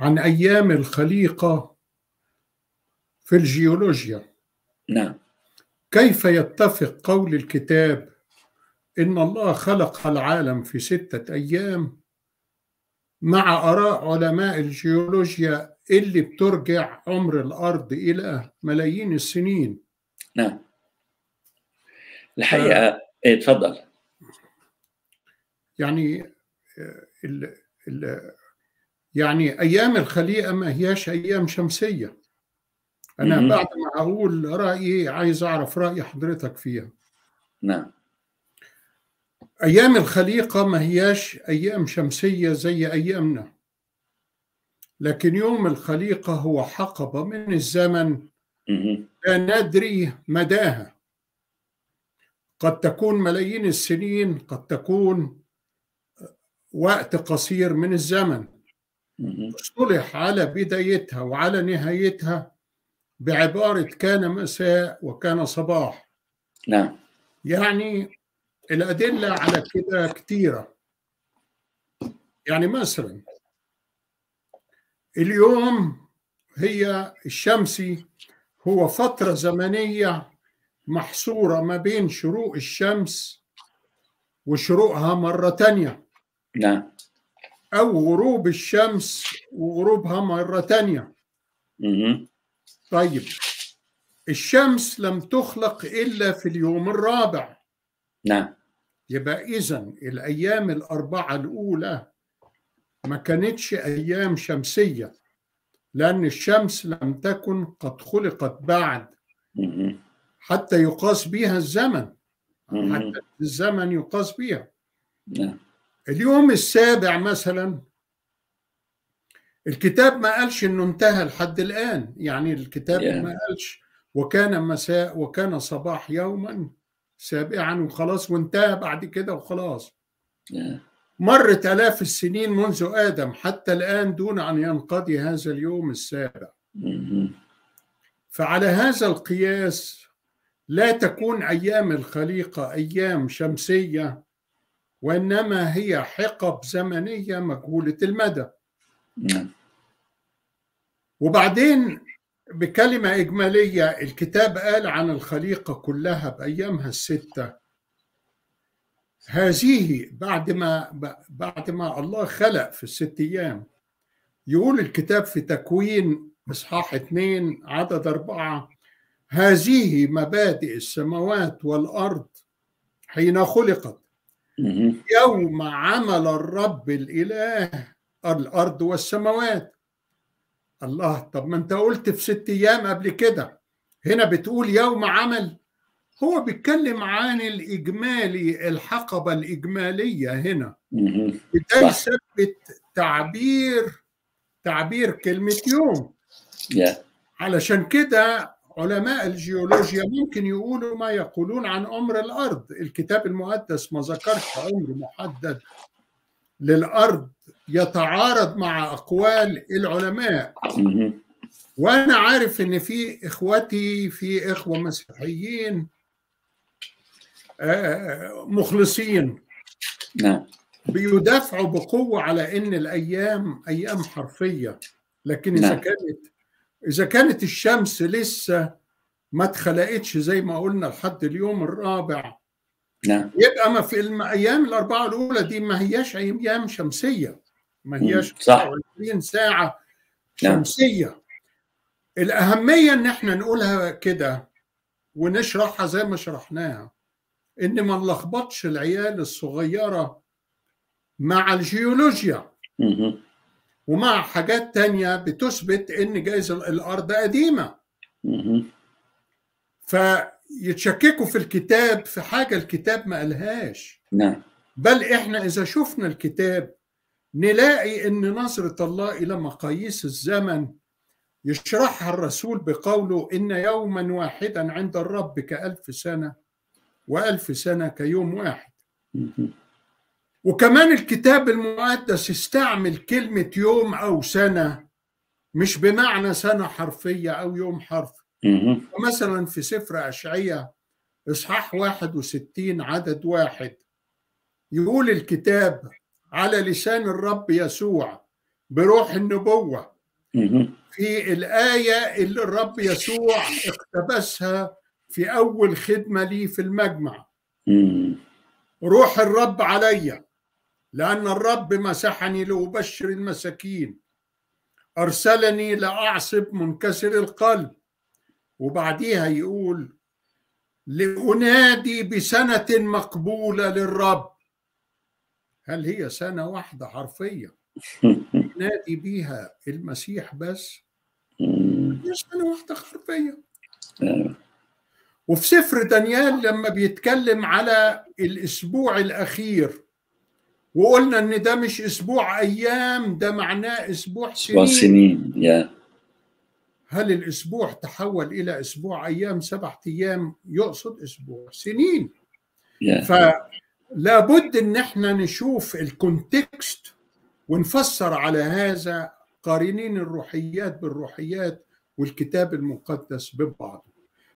عن أيام الخليقة في الجيولوجيا نعم كيف يتفق قول الكتاب إن الله خلق العالم في ستة أيام مع آراء علماء الجيولوجيا اللي بترجع عمر الأرض إلى ملايين السنين نعم الحقيقة إيه تفضل يعني ال ال يعني أيام الخليقة ما هياش أيام شمسية أنا مهم. بعد ما أقول رأيي عايز أعرف رأي حضرتك فيها نعم أيام الخليقة ما هياش أيام شمسية زي أيامنا لكن يوم الخليقة هو حقبة من الزمن مهم. لا ندري مداها قد تكون ملايين السنين قد تكون وقت قصير من الزمن مهم. اصطلح على بدايتها وعلى نهايتها بعبارة كان مساء وكان صباح نعم يعني الأدلة على كده كتيرة يعني مثلا اليوم هي الشمسي هو فترة زمنية محصورة ما بين شروق الشمس وشروقها مرة تانية نعم أو غروب الشمس وغروبها مرة تانية مهم. طيب الشمس لم تخلق إلا في اليوم الرابع نعم يبقى إذا الأيام الأربعة الأولى ما كانتش أيام شمسية لأن الشمس لم تكن قد خلقت بعد مهم. حتى يقاس بها الزمن مهم. حتى الزمن يقاس بها نعم اليوم السابع مثلا الكتاب ما قالش انه انتهى لحد الان يعني الكتاب Yeah. ما قالش وكان مساء وكان صباح يوما سابعا وخلاص وانتهى بعد كده وخلاص Yeah. مرت آلاف السنين منذ آدم حتى الآن دون أن ينقضي هذا اليوم السابع مهم. فعلى هذا القياس لا تكون أيام الخليقة أيام شمسية وإنما هي حقب زمنية مجهولة المدى نعم وبعدين بكلمة إجمالية الكتاب قال عن الخليقة كلها بأيامها الستة هذه بعد ما بعد ما الله خلق في الست أيام يقول الكتاب في تكوين إصحاح اثنين عدد أربعة هذه مبادئ السماوات والأرض حين خلقت مهم. يوم عمل الرب الإله الأرض والسماوات الله طب ما أنت قلت في ست أيام قبل كده هنا بتقول يوم عمل هو بيتكلم عن الإجمالي الحقبة الإجمالية هنا مهم. ده صح. يثبت تعبير تعبير كلمة يوم Yeah. علشان كده علماء الجيولوجيا ممكن يقولوا ما يقولون عن عمر الأرض الكتاب المقدس ما ذكرش عمر محدد للأرض يتعارض مع أقوال العلماء مهم. وأنا عارف إن في إخوتي في إخوة مسيحيين آه، مخلصين نعم بيدافعوا بقوة على إن الأيام أيام حرفية لكن إذا نعم. كانت إذا كانت الشمس لسه ما اتخلقتش زي ما قلنا لحد اليوم الرابع نعم يبقى ما في الأيام الأربعة الأولى دي ما هياش أيام شمسية ما هياش مم، صح. 24 ساعة نعم. شمسية الأهمية إن إحنا نقولها كده ونشرحها زي ما شرحناها إن ما نلخبطش العيال الصغيرة مع الجيولوجيا مهم. ومع حاجات تانية بتثبت إن جايز الأرض قديمة مهم. فيتشككوا في الكتاب في حاجة الكتاب ما قالهاش نعم بل إحنا إذا شفنا الكتاب نلاقي إن نظرة الله إلى مقاييس الزمن يشرحها الرسول بقوله إن يوما واحدا عند الرب كألف سنة وألف سنة كيوم واحد مهم. وكمان الكتاب المقدس استعمل كلمة يوم أو سنة مش بمعنى سنة حرفية أو يوم حرف مهم. مثلا في سفر أشعية إصحاح 61 عدد واحد يقول الكتاب على لسان الرب يسوع بروح النبوة مهم. في الآية اللي الرب يسوع اقتبسها في أول خدمة لي في المجمع مم. روح الرب علي لأن الرب مسحني لأبشر المساكين أرسلني لأعصب منكسر القلب وبعديها يقول لأنادي بسنة مقبولة للرب هل هي سنة واحدة حرفية نادي بيها المسيح بس مم. هي سنة واحدة حرفية آه. وفي سفر دانيال لما بيتكلم على الاسبوع الاخير وقلنا ان ده مش اسبوع ايام ده معناه اسبوع سنين وسنين يا هل الاسبوع تحول الى اسبوع ايام سبعة ايام يقصد اسبوع سنين يا فلا بد ان احنا نشوف الكونتكست ونفسر على هذا قارنين الروحيات بالروحيات والكتاب المقدس ببعض